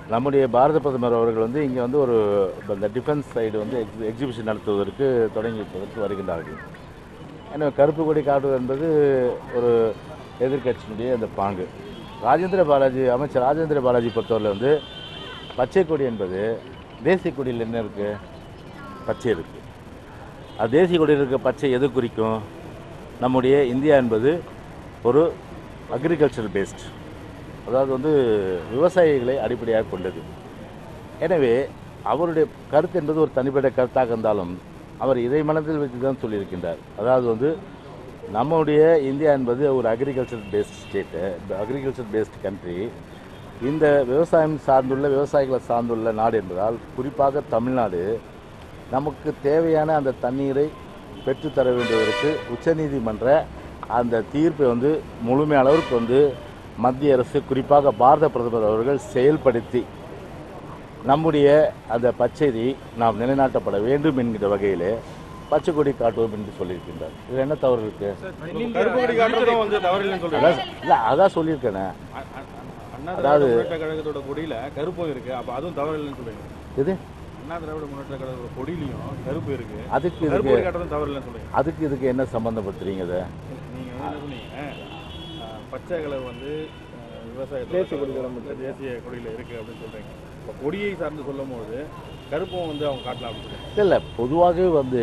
நம்முடைய பாரத பிரதமர் அவர்கள் வந்து இங்கே வந்து ஒரு இந்த டிஃபென்ஸ் சைடு வந்து எக்ஸி எக்ஸிபிஷன் நடத்துவதற்கு தொடங்கி வைப்பதற்கு வருகின்றார்கள் எனவே கருப்பு கொடி காட்டுவது என்பது ஒரு எதிர்க்கட்சியினுடைய அந்த பாங்கு ராஜேந்திர பாலாஜி அமைச்சர் ராஜேந்திர பாலாஜி பொறுத்தவரை வந்து பச்சை கொடி என்பது தேசிய கொடியில் என்ன இருக்குது பச்சை இருக்குது அது தேசிய கொடியில் இருக்க பச்சை எது குறிக்கும் நம்முடைய இந்தியா என்பது ஒரு அக்ரிகல்ச்சர் பேஸ்ட் அதாவது வந்து விவசாயிகளை அடிப்படையாக கொண்டது எனவே அவருடைய கருத்து என்பது ஒரு தனிப்பட்ட கருத்தாக இருந்தாலும் அவர் இதை மனதில் வைத்து தான் சொல்லியிருக்கின்றார் அதாவது வந்து நம்முடைய இந்தியா என்பது ஒரு agriculture based state agriculture based country இந்த விவசாயம் சார்ந்துள்ள விவசாயிகளை சார்ந்துள்ள நாடு என்பதால் குறிப்பாக தமிழ்நாடு நமக்கு தேவையான அந்த தண்ணீரை பெற்றுத்தர வேண்டியதற்கு உச்சநீதிமன்ற அந்த தீர்ப்பை வந்து முழுமை அளவிற்கு வந்து மத்திய அரசு குறிப்பாக பாரத பிரதமர் அவர்கள் செயல்படுத்தி நம்முடைய அந்த பச்சையை நாம் நிலைநாட்டப்பட வேண்டும் என்கிற வகையிலே பச்சை கொடி காட்டுவோம் என்று சொல்லியிருக்கின்றார் இதில் என்ன தவறு இருக்கு கருப்பு கொடி காட்டுறதும் வந்து தவறில்லைன்னு சொல்றீங்க அதான் இல்லை அதான் சொல்லியிருக்கேனே அ- அ- அண்ணா அதாவது- திராவிட முன்னேற்ற கழகத்தோட கொடியில கருப்பும் இருக்கு அப்ப அதுவும் தவறில்லைன்னு சொல்றீங்க இது அண்ணா திராவிட முன்னேற்ற கழகத்தோட கொடியிலையும் கருப்பு இருக்கு அதுக்கு கருப்பு இதுக்கு கொடி காட்டுறதும் தவறில்லைன்னு சொல்றீங்க அதுக்கு இதுக்கு என்ன சம்பந்தப்படுத்துறீங்க இதை நீங்க வந்து என்ன சொன்னீங்க அஹ், பச்சை கலர் வந்து அஹ், விவசாயத்தோட தேசிய கொடி தேசிய கொடியில இருக்கு அப்படின்னு சொல்றீங்க இப்ப கொடியை சார்ந்து சொல்லும் போது கருப்பும் வந்து அவங்க காட்டலாம் அப்படின்னு சொல்றீங்க இல்லை பொதுவாகவே வந்து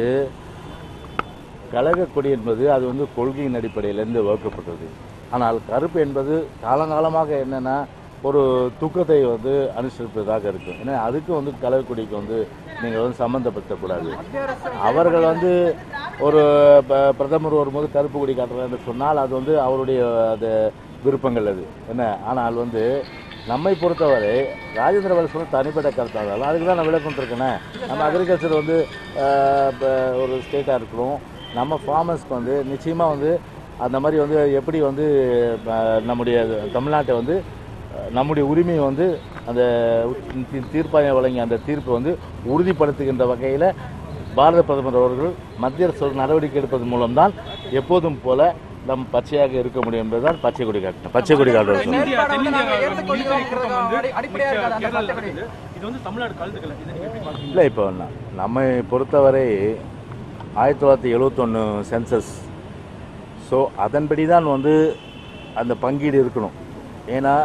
கழக கொடி என்பது அது வந்து கொள்கையின் அடிப்படையிலேருந்து வகுக்கப்பட்டது ஆனால் கருப்பு என்பது காலங்காலமாக என்னென்னா ஒரு துக்கத்தை வந்து அனுசரிப்பதாக இருக்கும் ஏன்னா அதுக்கு வந்து கழக கொடிக்கு வந்து நீங்கள் வந்து சம்மந்தப்படுத்தக்கூடாது அவர்கள் வந்து ஒரு ப- பிரதமர் வரும்போது கருப்பு கொடி காட்டுறான்னு சொன்னால் அது வந்து அவருடைய அது விருப்பங்கள் அது என்ன ஆனால் வந்து நம்மை பொறுத்தவரை ராஜேந்திர பாலாஜி சொன்ன தனிப்பட்ட கருத்தாக அதுக்கு தான் நான் விளக்கம் இருக்கேனே நம்ம அக்ரிகல்ச்சர் வந்து ஆஹ், இப்ப ஒரு ஸ்டேட்டாக இருக்கிறோம் நம்ம ஃபார்மர்ஸ்க்கு வந்து நிச்சயமாக வந்து அந்த மாதிரி வந்து எப்படி வந்து ஆஹ், நம்முடைய தமிழ்நாட்டை வந்து ஆஹ், நம்முடைய உரிமையை வந்து அந்த தீ- தீர்ப்பாயம் வழங்கிய அந்த தீர்ப்பை வந்து உறுதிப்படுத்துகின்ற வகையில் பாரத பிரதமர் அவர்கள் மத்திய அரசு ஒரு நடவடிக்கை எடுப்பதன் மூலம்தான் எப்போதும் போல நம் பச்சையாக இருக்க முடியும் என்பதுதான் பச்சை கொடி காட்டினேன் பச்சை கொடி காட்டுறது செயல்பாடை வந்து நாங்க ஏற்றுக்கொள்கிறோம் அப்படிங்கிறது அடி- அடிப்படையா இருக்காது அந்த கேரளால பச்சை கொடி. இருக்குது. இது வந்து தமிழ்நாடு கலந்துக்கல இதை நீங்க எப்படி பாக்குறீங்க இல்லை இப்போ ந- நம்மை பொறுத்தவரை ஆயிரத்தி தொள்ளாயிரத்தி எழுவத்தொன்று சென்சஸ் ஸோ அதன்படி தான் வந்து அந்த பங்கீடு இருக்கணும் ஏன்னா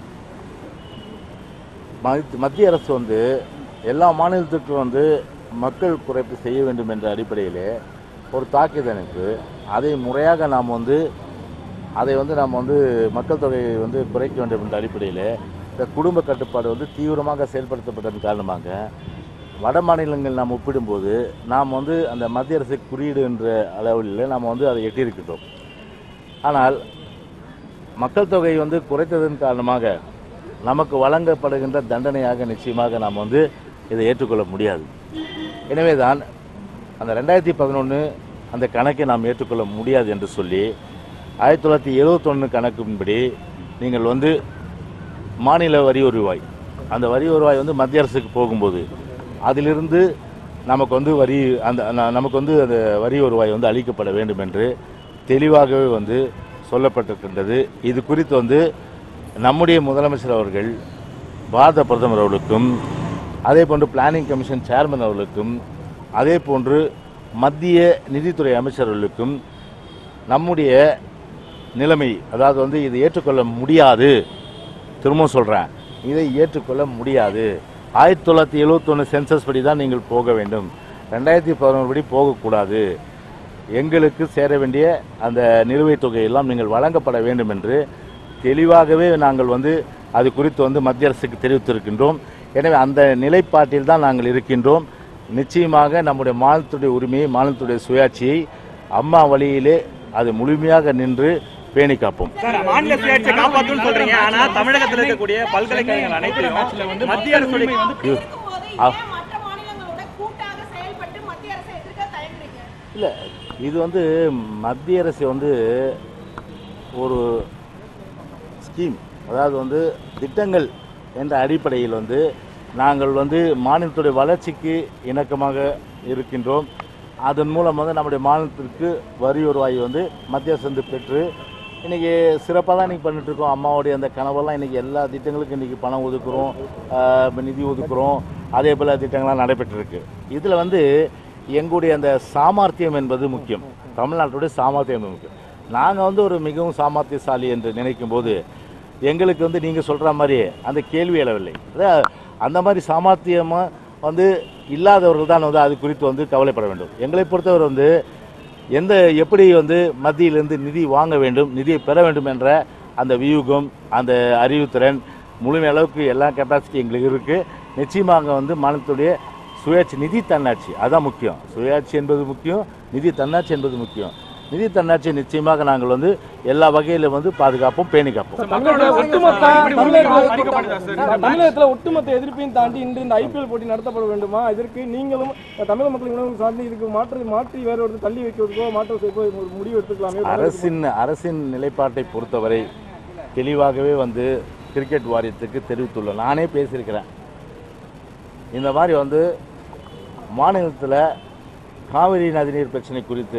மத்- மத்திய அரசு வந்து எல்லா மாநிலத்துக்கும் வந்து மக்கள் குறைப்பு செய்ய வேண்டும் என்ற அடிப்படையிலே ஒரு தாக்கீது அனுப்பு அதை முறையாக நாம் வந்து அதை வந்து நாம் வந்து மக்கள் தொகையை வந்து குறைக்க வேண்டும் என்ற அடிப்படையில் இந்த குடும்ப கட்டுப்பாடு வந்து தீவிரமாக செயல்படுத்தப்பட்டதன் காரணமாக வட மாநிலங்கள் நாம் ஒப்பிடும்போது நாம் வந்து அந்த மத்திய அரசு குறியீடு என்ற அளவில் நாம் வந்து அதை எட்டியிருக்கின்றோம் ஆனால் மக்கள் தொகை வந்து குறைத்ததன் காரணமாக நமக்கு வழங்கப்படுகின்ற தண்டனையாக நிச்சயமாக நாம் வந்து இதை ஏற்றுக்கொள்ள முடியாது எனவே தான் அந்த ரெண்டாயிரத்தி பதினொன்று அந்த கணக்கை நாம் ஏற்றுக்கொள்ள முடியாது என்று சொல்லி ஆயிரத்தி தொள்ளாயிரத்தி எழுவத்தொன்று கணக்கின்படி நீங்கள் வந்து மாநில வரி வருவாய் அந்த வரி வருவாய் வந்து மத்திய அரசுக்கு போகும்போது அதிலிருந்து நமக்கு வந்து வரி அந்த ந- நமக்கு வந்து அந்த வரி வருவாய் வந்து அளிக்கப்பட வேண்டும் என்று தெளிவாகவே வந்து சொல்லப்பட்டிருக்கின்றது இது குறித்து வந்து நம்முடைய முதலமைச்சர் அவர்கள் பாரத பிரதமர் அவர்களுக்கும் அதே போன்று பிளானிங் கமிஷன் சேர்மன் அவர்களுக்கும் அதே போன்று மத்திய நிதித்துறை அமைச்சர்களுக்கும் நம்முடைய நிலைமை அதாவது வந்து இதை ஏற்றுக்கொள்ள முடியாது திரும்பவும் சொல்கிறேன் இதை ஏற்றுக்கொள்ள முடியாது ஆயிரத்தி தொள்ளாயிரத்தி எழுவத்தொன்று சென்சஸ் படி தான் நீங்கள் போக வேண்டும் ரெண்டாயிரத்தி பதினொன்று படி போகக்கூடாது எங்களுக்கு சேர வேண்டிய அந்த நிலுவைத் தொகையெல்லாம் நீங்கள் வழங்கப்பட வேண்டும் என்று தெளிவாகவே நாங்கள் வந்து அது குறித்து வந்து மத்திய அரசுக்கு தெரிவித்திருக்கின்றோம் எனவே அந்த நிலைப்பாட்டில் தான் நாங்கள் இருக்கின்றோம் நிச்சயமாக நம்முடைய மாநிலத்துடைய உரிமையை மாநிலத்துடைய சுயாட்சியை அம்மா வழியிலே அது முழுமையாக நின்று பேணி காப்போம் சார் மாநில சுயாட்சியை காப்பாற்றுன்னு சொல்றீங்க ஆனா தமிழகத்தில் இருக்கக்கூடிய பல்கலைக்கழகங்கள் அனைத்தையும் மத்திய அரசுடைய இது- இருக்கும்போது ஆ. ஏன் மற்ற மாநிலங்களோட கூட்டாக செயல்பட்டு மத்திய அரசை எதிர்க்க தயங்குறீங்க இல்லை இது வந்து மத்திய அரசு வந்து ஒரு ஸ்கீம் அதாவது வந்து திட்டங்கள் என்ற அடிப்படையில் வந்து நாங்கள் வந்து மாநிலத்துடைய வளர்ச்சிக்கு இணக்கமாக இருக்கின்றோம் அதன் மூலம் வந்து நம்முடைய மாநிலத்திற்கு வரி வருவாய் வந்து மத்திய அரசு வந்து பெற்று இன்றைக்கி சிறப்பாக தான் இன்றைக்கி பண்ணிட்டுருக்கோம் அம்மாவுடைய அந்த கனவெல்லாம் இன்றைக்கி எல்லா திட்டங்களுக்கும் இன்றைக்கி பணம் ஒதுக்குறோம் ஆஹ் இப்ப நிதி ஒதுக்குறோம் அதே போல் திட்டங்கள்லாம் நடைபெற்றிருக்கு இதில் வந்து எங்களுடைய அந்த சாமர்த்தியம் என்பது முக்கியம் தமிழ்நாட்டுடைய சாமர்த்தியம் முக்கியம் நாங்கள் வந்து ஒரு மிகவும் சாமர்த்தியசாலி என்று நினைக்கும் போது எங்களுக்கு வந்து நீங்கள் சொல்கிற மாதிரி அந்த கேள்வி எழவில்லை அதான் அந்த மாதிரி சாமர்த்தியமாக வந்து இல்லாதவர்கள் தான் வந்து அது குறித்து வந்து கவலைப்பட வேண்டும் எங்களை பொறுத்தவரை வந்து எந்த எப்படி வந்து மத்தியிலிருந்து நிதி வாங்க வேண்டும் நிதியை பெற வேண்டும் என்ற அந்த வியூகம் அந்த அறிவுத்திறன் முழுமை அளவுக்கு எல்லா கெப்பாசிட்டி எங்களுக்கு இருக்குது நிச்சயமாக வந்து மாநிலத்துடைய சுயாட்சி நிதி தன்னாட்சி அதான் முக்கியம் சுயாட்சி என்பது முக்கியம் நிதி தன்னாட்சி என்பது முக்கியம் நிதி தன்னாட்சி நிச்சயமாக நாங்கள் வந்து எல்லா வகையிலும் வந்து பாதுகாப்போம் பேணி காப்போம் தமிழகத்துல ஒட்டுமொத்த இப்படி ஒரு தமிழக- அளிக்கப்பட்டதா சார்? தமிழகத்துல ஒட்டுமொத்த எதிர்ப்பையும் தாண்டி இன்று இந்த ஐபிஎல் போட்டி நடத்தப்பட வேண்டுமா இதற்கு நீங்களும் தமிழக மக்களின் உணவு சார்ந்து இதுக்கு மாற்று மாற்றி வேற ஒரு தள்ளி வைக்கிறதுக்கோ மாற்றம் செய்யக்கோ ஒரு முடிவு எடுத்துக்கலாமே அரசின் அரசின் நிலைப்பாட்டை பொறுத்தவரை தெளிவாகவே வந்து கிரிக்கெட் வாரியத்துக்கு தெரிவித்துள்ளேன் நானே பேசியிருக்கிறேன் இந்த மாதிரி வந்து மாநிலத்தில் காவிரி நதிநீர் பிரச்சனை குறித்து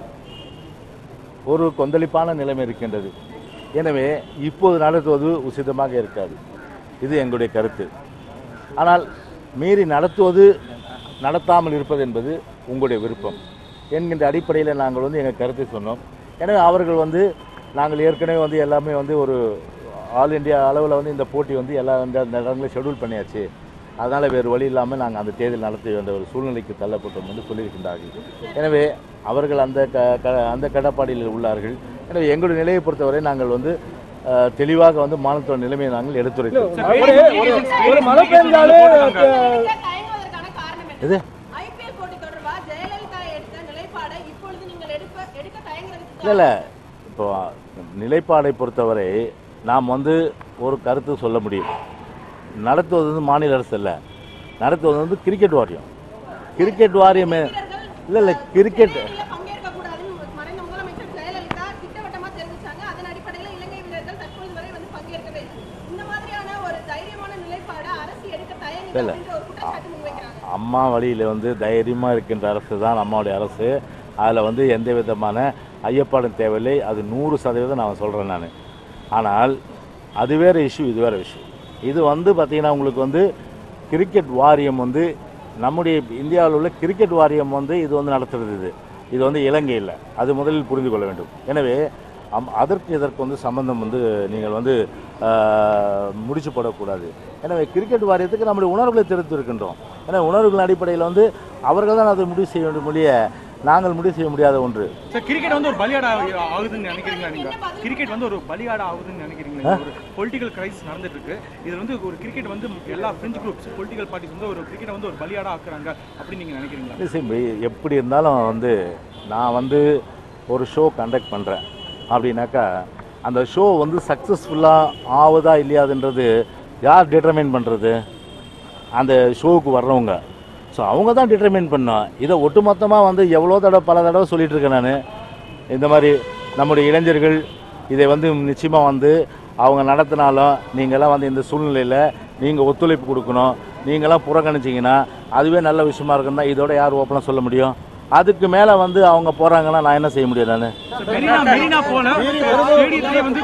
ஒரு கொந்தளிப்பான நிலைமை இருக்கின்றது எனவே இப்போது நடத்துவது உசிதமாக இருக்காது இது எங்களுடைய கருத்து ஆனால் மீறி நடத்துவது நடத்தாமல் இருப்பது என்பது உங்களுடைய விருப்பம் என்கின்ற அடிப்படையில் நாங்கள் வந்து எங்கள் கருத்தை சொன்னோம் எனவே அவர்கள் வந்து நாங்கள் ஏற்கனவே வந்து எல்லாமே வந்து ஒரு ஆல் இந்தியா அளவில் வந்து இந்த போட்டி வந்து எல்லா இந்த இந்த இடங்களையும் ஷெட்யூல் பண்ணியாச்சு அதனால் வேறு வழி இல்லாமல் நாங்கள் அந்த தேர்தல் நடத்த வேண்டிய ஒரு சூழ்நிலைக்கு தள்ளப்பட்டோம் என்று சொல்லியிருக்கின்றார்கள் எனவே அவர்கள் அந்த க க- அந்த கடப்பாடியில் உள்ளார்கள் எனவே எங்களுடைய நிலையை பொறுத்தவரை நாங்கள் வந்து அஹ், தெளிவாக வந்து மாநிலத்தோட நிலைமையை நாங்கள் எடுத்துரைத்தோம் ஒரு ஒரு- ஒரு மழை பெஞ்சாலே நீங்க தயங்குவதற்கான காரணம் இது? என்ன ஐபிஎல் போட்டி தொடர்பா ஜெயலலிதா எடுத்த நிலைப்பாடை இப்பொழுது நீங்கள் எடுக்க எடுக்க தயங்குறதுக்கு இல்லை இல்லை இப்போ நிலைப்பாடை பொறுத்தவரை நாம் வந்து ஒரு கருத்து சொல்ல முடியும் நடத்துவது வந்து மாநில அரசு இல்லை நடத்துவது வந்து கிரிக்கெட் வாரியம் கிரிக்கெட் வாரியமே இல்லை இல்லை கிரிக்கெட் போட்டியில பங்கேற்க கூடாதுன்னு மறைந்த முதலமைச்சர் ஜெயலலிதா திட்டவட்டமா தெரிவிச்சாங்க அதன் அடிப்படையில் இலங்கை வீரர்கள் தற்போது வரை வந்து பங்கேற்கவே இல்லை. இந்த மாதிரியான ஒரு தைரியமான நிலைப்பாடை அரசு எடுக்க தயங்குது இல்ல. அப்படின்ற ஒரு குற்றச்சாட்டு முன்வைக்கிறாங்க அம்மா வழியில் வந்து தைரியமாக இருக்கின்ற அரசு தான் அம்மாவுடைய அரசு அதில் வந்து எந்த விதமான ஐயப்பாடும் தேவையில்லை அது நூறு சதவீதம் நான் சொல்கிறேன் நான் ஆனால் அது வேறு இஷ்யூ இது வேறு இஷ்யூ இது வந்து பார்த்திங்கன்னா உங்களுக்கு வந்து கிரிக்கெட் வாரியம் வந்து நம்முடைய இந்தியாவில் உள்ள கிரிக்கெட் வாரியம் வந்து இது வந்து நடத்துறது இது இது வந்து இலங்கையில் அது முதலில் புரிந்து கொள்ள வேண்டும் எனவே அம் அதற்கு இதற்கு வந்து சம்பந்தம் வந்து நீங்கள் வந்து ஆஹ், முடிச்சு போடக்கூடாது எனவே கிரிக்கெட் வாரியத்துக்கு நம்முடைய உணர்வுகளை தெரிவித்திருக்கின்றோம் ஏன்னா உணர்வுகளின் அடிப்படையில் வந்து அவர்கள் தான் அதை முடிவு செய்ய வேண்டும் மொழிய நாங்கள் முடிவு செய்ய முடியாத ஒன்று சார் கிரிக்கெட் வந்து ஒரு பலியாடா ஆகுதுன்னு நினைக்கிறீங்களா நீங்க கிரிக்கெட் வந்து ஒரு பலியாடா ஆகுதுன்னு நினைக்கிறீங்களா ஒரு பொலிட்டிக்கல் கிரைசிஸ் நடந்துட்டு இருக்கு இதுல வந்து ஒரு கிரிக்கெட் வந்து எல்லா ஃப்ரெஞ்ச் குரூப்ஸ் பொலிட்டிக்கல் பார்ட்டிஸ் வந்து ஒரு கிரிக்கெட் வந்து ஒரு பலியாடா ஆக்குறாங்க அப்படின்னு நீங்க நினைக்கிறீங்களா இல்லை சரி, எப்படி இருந்தாலும் வந்து நான் வந்து ஒரு ஷோ கண்டக்ட் பண்ணுறேன் அப்படின்னாக்கா அந்த ஷோ வந்து சக்ஸஸ்ஃபுல்லாக ஆகுதா இல்லையாதுன்றது யார் டிட்டர்மைன் பண்ணுறது அந்த ஷோவுக்கு வர்றவங்க ஸோ அவங்க தான் டிட்டர்மைன் பண்ணோம் இதை ஒட்டுமொத்தமாக வந்து எவ்வளோ தடவை பல தடவை சொல்லிட்டு இருக்கேன் நான் இந்த மாதிரி நம்முடைய இளைஞர்கள் இதை வந்து நிச்சயமாக வந்து அவங்க நடத்தினாலும் நீங்களாம் வந்து இந்த சூழ்நிலையில் நீங்கள் ஒத்துழைப்பு கொடுக்கணும் நீங்களாம் புறக்கணிச்சிங்கன்னா அதுவே நல்ல விஷயமா இருக்குன்னா இதோட யார் ஓப்பனாக சொல்ல முடியும் அதுக்கு மேலே வந்து அவங்க போகிறாங்கன்னா நான் என்ன செய்ய முடியும் நான் மெரினா மெரினா போல ஸ்டேடியத்திலே வந்து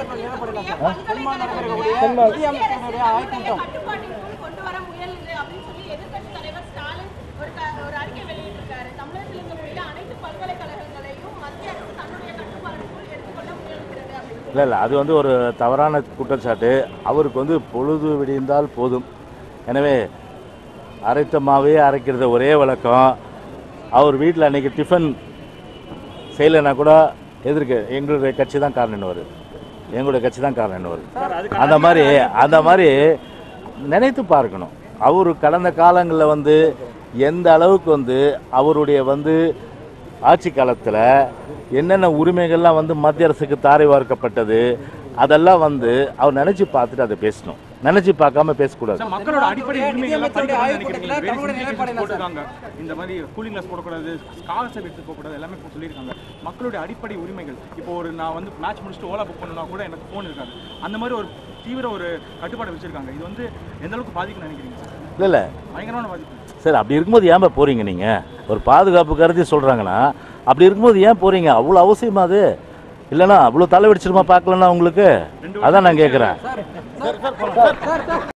கட்டுப்பாட்டிற்குள் கொண்டு வர முயலுது அப்படின்னு சொல்லி எதிர்க்கட்சி தலைவர் ஸ்டாலின் ஒரு க- ஒரு அறிக்கை வெளியிட்டிருக்காரு தமிழகத்தில் இருக்கக்கூடிய அனைத்து பல்கலைக்கழகங்களையும் மத்திய அரசு தன்னுடைய கட்டுப்பாட்டுக்குள் எடுத்துக்கொள்ள முயல்கிறது அப்படின்னு இல்லை இல்லை அது வந்து ஒரு தவறான குற்றச்சாட்டு அவருக்கு வந்து பொழுது விடிந்தால் போதும் எனவே அரைத்த மாவே அரைக்கிறது ஒரே வழக்கம் அவர் வீட்டில் அன்றைக்கி டிஃபன் செய்யலைன்னா கூட எதிர்க்க எங்களுடைய கட்சி தான் காரணம் என்னவார் எங்களுடைய கட்சி தான் காரணம் என்னவார் அந்த மாதிரி அந்த மாதிரி நினைத்து பார்க்கணும் அவர் கடந்த காலங்களில் வந்து எந்த அளவுக்கு வந்து அவருடைய வந்து ஆட்சி காலத்தில் என்னென்ன உரிமைகள்லாம் வந்து மத்திய அரசுக்கு தாரை வார்க்கப்பட்டது அதெல்லாம் வந்து அவர் நினச்சி பார்த்துட்டு அதை பேசணும் நினச்சி பார்க்காம பேசக்கூடாது சார், மக்களோட அடிப்படை உரிமைகள் நினைக்கிறீங்க போட்டுருக்காங்க இந்த மாதிரி கூலிங் கிளாஸ் போடக்கூடாது ஸ்காலர்ஷிப் எடுத்து போகக்கூடாது எல்லாமே இப்போ சொல்லியிருக்காங்க மக்களுடைய அடிப்படை உரிமைகள் இப்போ ஒரு நான் வந்து மேட்ச் முடிச்சுட்டு ஓலா புக் பண்ணா கூட எனக்கு ஃபோன் இருக்காது அந்த மாதிரி ஒரு தீவிர ஒரு கட்டுப்பாடு வச்சிருக்காங்க இது வந்து எந்த அளவுக்கு பாதிக்கும்னு நினைக்கிறீங்க சார் இல்லை இல்லை பயங்கரமான பாதிப்பு சரி அப்படி இருக்கும்போது ஏன் போகிறீங்க நீங்கள் ஒரு பாதுகாப்பு கருதி சொல்கிறாங்கன்னா அப்படி இருக்கும்போது ஏன் போகிறீங்க அவ்வளோ அவசியமா அது இல்லைன்னா அவ்வளோ தலை வெடிச்சிருமா பார்க்கலன்னா உங்களுக்கு அதான் நான் கேட்குறேன்